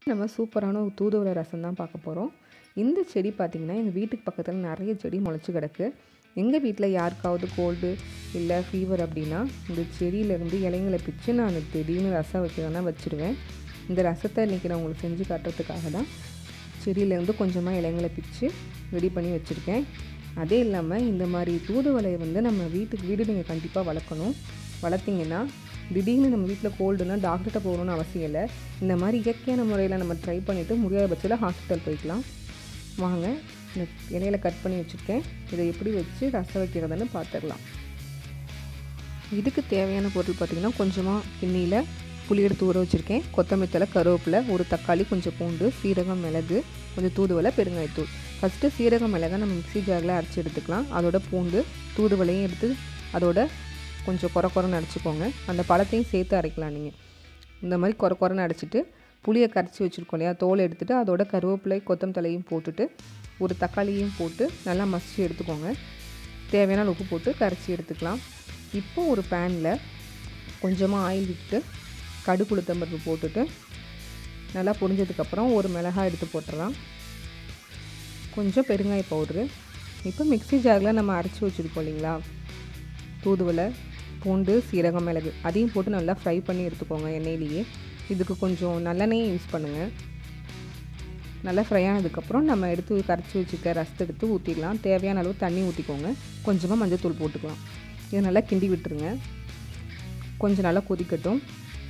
நம்ம சூப்பரான ஒரு தூதுவளை ரசம் தான் பார்க்க போகிறோம் இந்த செடி பார்த்திங்கன்னா எங்கள் வீட்டுக்கு பக்கத்தில் நிறைய செடி முளைச்சி கிடக்கு எங்கள் வீட்டில் யாருக்காவது கோல்டு இல்லை ஃபீவர் அப்படின்னா இந்த செடியிலேருந்து இலைங்களை பிச்சு நான் திடீர்னு ரசம் வைக்கிறேன்னா வச்சுருவேன் இந்த ரசத்தை இன்றைக்கி நான் உங்களுக்கு செஞ்சு காட்டுறதுக்காக தான் செடியிலேருந்து கொஞ்சமாக இலைங்களை பிச்சு ரெடி பண்ணி வச்சுருக்கேன் அதே இல்லாமல் இந்த மாதிரி தூதுவளையை வந்து நம்ம வீட்டுக்கு வீடு நீங்கள் கண்டிப்பாக வளர்க்கணும் வளர்த்திங்கன்னா திடீர்னு நம்ம வீட்டில் கோல்டுனா டாக்டர்கிட்ட போகணும்னு அவசியம் இல்லை இந்த மாதிரி இயற்கையான முறையில் நம்ம ட்ரை பண்ணிவிட்டு முடியாத பட்சத்தில் ஹாஸ்பிட்டல் போய்க்கலாம் வாங்க இந்த இலையில கட் பண்ணி வச்சுருக்கேன் இதை எப்படி வச்சு ரசம் வைக்கிறதுன்னு பார்த்துடலாம் இதுக்கு தேவையான பொருள் பார்த்திங்கன்னா கொஞ்சமாக கிண்ணியில் புளி எடுத்து ஊற வச்சுருக்கேன் கொத்தமல்லி தலை கருவேப்பிலை ஒரு தக்காளி கொஞ்சம் பூண்டு சீரகம் மிளகு கொஞ்சம் தூதுவளை பெருங்காயத்தூள் ஃபஸ்ட்டு சீரகம் மிளகை நம்ம மிக்ஸி ஜாரில் அரைச்சி எடுத்துக்கலாம் அதோட பூண்டு தூதுவளையும் எடுத்து அதோட கொஞ்சம் குறை குறைன்னு அரைச்சிக்கோங்க அந்த பழத்தையும் சேர்த்து அரைக்கலாம் நீங்கள் இந்த மாதிரி குறை குறைன்னு அரைச்சிட்டு புளியை கரைச்சி வச்சுருக்கோம் இல்லையா தோல் எடுத்துகிட்டு அதோட கருவேப்பிலை கொத்தம் தலையும் போட்டுட்டு ஒரு தக்காளியும் போட்டு நல்லா மசிச்சு எடுத்துக்கோங்க தேவையான உப்பு போட்டு கரைச்சி எடுத்துக்கலாம் இப்போ ஒரு பேனில் கொஞ்சமாக ஆயில் விட்டு கடுகு உளுத்தம்பருப்பு போட்டுட்டு நல்லா பொரிஞ்சதுக்கப்புறம் ஒரு மிளகாய் எடுத்து போட்டுடலாம் கொஞ்சம் பெருங்காய பவுட்ரு இப்போ மிக்ஸி ஜாரில் நம்ம அரைச்சி வச்சுருக்கோம் இல்லைங்களா தூதுவளை பூண்டு சீரகம் மிளகு அதையும் போட்டு நல்லா ஃப்ரை பண்ணி எடுத்துக்கோங்க எண்ணெயிலேயே இதுக்கு கொஞ்சம் நல்லெண்ணெயும் யூஸ் பண்ணுங்கள் நல்லா ஃப்ரை ஆனதுக்கப்புறம் நம்ம எடுத்து கரைச்சி வச்சுக்க ரசத்தை எடுத்து ஊற்றிடலாம் தேவையான அளவு தண்ணி ஊற்றிக்கோங்க கொஞ்சமாக மஞ்சள் போட்டுக்கலாம் இதை நல்லா கிண்டி விட்டுருங்க கொஞ்சம் நல்லா கொதிக்கட்டும்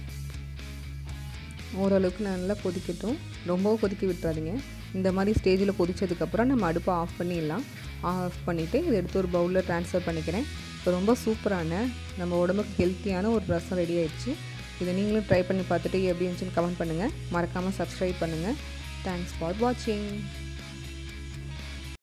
ஓரளவுக்கு நல்லா கொதிக்கட்டும் ரொம்பவும் கொதிக்க விட்டுறாதீங்க இந்த மாதிரி ஸ்டேஜில் கொதித்ததுக்கப்புறம் நம்ம அடுப்பை ஆஃப் பண்ணிடலாம் ஆஃப் பண்ணிவிட்டு இதை எடுத்து ஒரு பவுலில் ட்ரான்ஸ்ஃபர் பண்ணிக்கிறேன் இப்போ ரொம்ப சூப்பரான நம்ம உடம்புக்கு ஹெல்த்தியான ஒரு ரசம் ரெடி ஆயிடுச்சு இதை நீங்களும் ட்ரை பண்ணி பார்த்துட்டு எப்படி இருந்துச்சுன்னு கமெண்ட் பண்ணுங்கள் மறக்காமல் சப்ஸ்கிரைப் பண்ணுங்கள் தேங்க்ஸ் ஃபார் வாட்சிங்